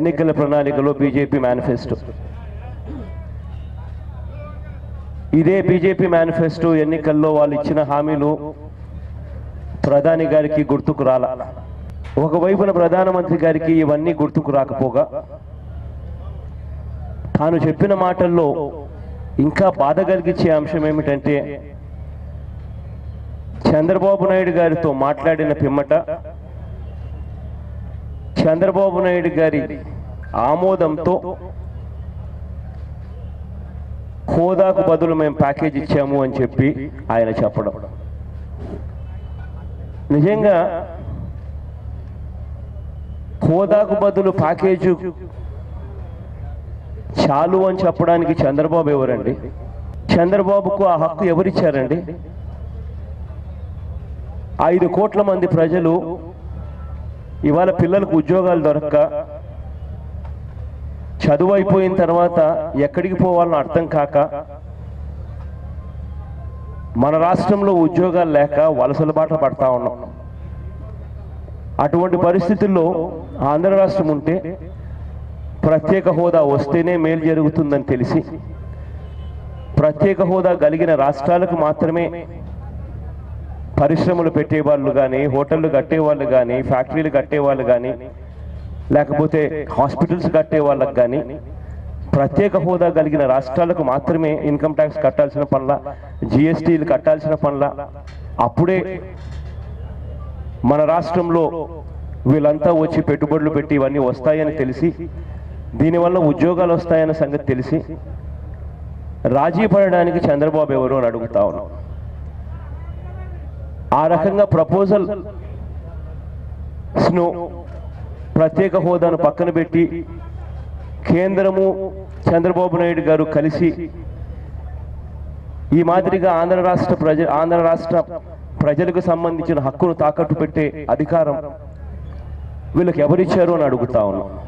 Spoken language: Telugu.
ఎన్నికల ప్రణాళికలో బీజేపీ మేనిఫెస్టో ఇదే బీజేపీ మేనిఫెస్టో ఎన్నికల్లో వాళ్ళు ఇచ్చిన హామీలు ప్రధాని గారికి గుర్తుకు రాల ఒకవైపున ప్రధానమంత్రి గారికి ఇవన్నీ గుర్తుకు రాకపోగా తాను చెప్పిన మాటల్లో ఇంకా బాధ కలిగించే అంశం ఏమిటంటే చంద్రబాబు నాయుడు గారితో మాట్లాడిన పిమ్మట చంద్రబాబు నాయుడు గారి ఆమోదంతో హోదాకు బదులు మేము ప్యాకేజ్ ఇచ్చాము అని చెప్పి ఆయన చెప్పడం నిజంగా హోదాకు బదులు ప్యాకేజు చాలు అని చెప్పడానికి చంద్రబాబు ఎవరండి చంద్రబాబుకు ఆ హక్కు ఎవరిచ్చారండి ఐదు కోట్ల మంది ప్రజలు ఇవాళ పిల్లలకు ఉద్యోగాలు దొరక్క చదువు అయిపోయిన తర్వాత ఎక్కడికి పోవాలని అర్థం కాక మన రాష్ట్రంలో ఉద్యోగాలు లేక వలసల బాట పడతా ఉన్నాం అటువంటి పరిస్థితుల్లో ఆంధ్ర రాష్ట్రం ఉంటే ప్రత్యేక హోదా వస్తేనే మేలు జరుగుతుందని తెలిసి ప్రత్యేక హోదా కలిగిన రాష్ట్రాలకు మాత్రమే పరిశ్రమలు పెట్టేవాళ్ళు కానీ హోటళ్ళు కట్టేవాళ్ళు కానీ ఫ్యాక్టరీలు కట్టేవాళ్ళు కానీ లేకపోతే హాస్పిటల్స్ కట్టే వాళ్ళకి కానీ ప్రత్యేక హోదా కలిగిన రాష్ట్రాలకు మాత్రమే ఇన్కమ్ ట్యాక్స్ కట్టాల్సిన పనుల జిఎస్టీలు కట్టాల్సిన పనుల అప్పుడే మన రాష్ట్రంలో వీళ్ళంతా వచ్చి పెట్టుబడులు పెట్టి ఇవన్నీ వస్తాయని తెలిసి దీనివల్ల ఉద్యోగాలు వస్తాయన్న సంగతి తెలిసి రాజీ పడడానికి చంద్రబాబు ఎవరు అని అడుగుతా ఉన్నాం ఆ రకంగా ప్రపోజల్ స్ను ప్రత్యేక హోదాను పక్కన పెట్టి కేంద్రము చంద్రబాబు నాయుడు గారు కలిసి ఈ మాదిరిగా ఆంధ్ర రాష్ట్ర ప్రజ ఆంధ్ర రాష్ట్ర ప్రజలకు సంబంధించిన హక్కును తాకట్టు పెట్టే అధికారం వీళ్ళకి ఎవరిచ్చారు అని అడుగుతా ఉన్నాం